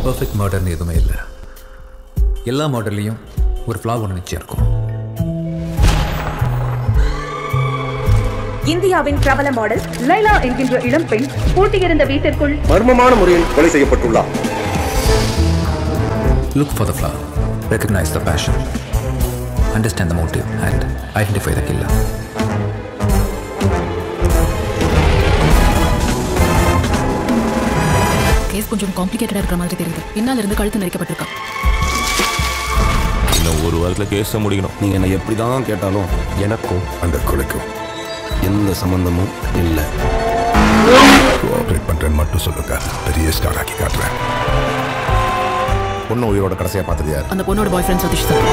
Perfect மர்டர்னு எதுவுமே இல்லை எல்லா மர்டர்லேயும் ஒரு ஃப்ளா ஒன்று நிச்சயம் இருக்கும் இந்தியாவின் பிரபல மாடல் லைலா என்கின்ற இளம்பெண் பூட்டியிருந்த வீட்டிற்குள் மர்மமான முறையில் கொலை செய்யப்பட்டுள்ளார் look for the flaw recognise the passion understand the motive and identify the killer case கொஞ்சம் காம்ப்ளிகேட்டடா இருக்கிற மாதிரி தெரியுது பின்னால இருந்து கழுத்து நெரிக்கப்பட்டிருக்கா இன்னும் ஒரு வாரத்தில் கேஸை முடிக்கணும் நீங்க என்ன எப்படி தான் கேட்டாலும் எனக்கும் அந்த கொலைக்கும் எந்த சம்பந்தமும் இல்லை கோஆப்ரேட் பண்றேன்னு மட்டும் சொல்லுங்க பெரிய ஸ்டார் ஆக்கி காட்டுறேன் பொண்ணு உயிரோட கடைசியா பார்த்தது யார் அந்த பொண்ணோட பாய் ஃப்ரெண்ட் சதீஷ் தான்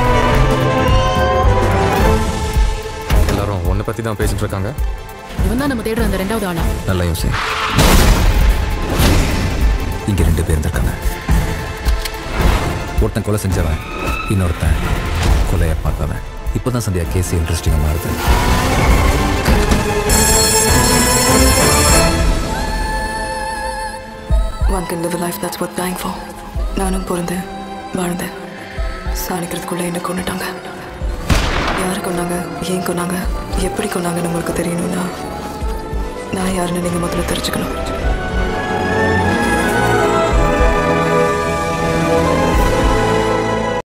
எல்லாரும் உன்னை பற்றி தான் பேசிட்டு இருக்காங்க இவன் தான் நம்ம தேடுற அந்த ரெண்டாவது ஆளா நல்லா யோசி இங்கே ரெண்டு பேர் இருந்திருக்காங்க ஒருத்தன் கொலை செஞ்சவன் இன்னொருத்தன் கொலையை பார்த்தவன் இப்போ தான் சந்தியா கேஸ் இன்ட்ரெஸ்டிங்காக மாறுது One can live a life that's worth dying for. நானும் பிறந்தேன் வாழ்ந்தேன் சாணிக்கிறதுக்குள்ள என்ன கொண்டுட்டாங்க யார் கொண்டாங்க ஏன் கொண்டாங்க எப்படி கொண்டாங்கன்னு உங்களுக்கு தெரியணும்னா நான் யாருன்னு நீங்கள் முதல்ல தெரிஞ்சுக்கணும்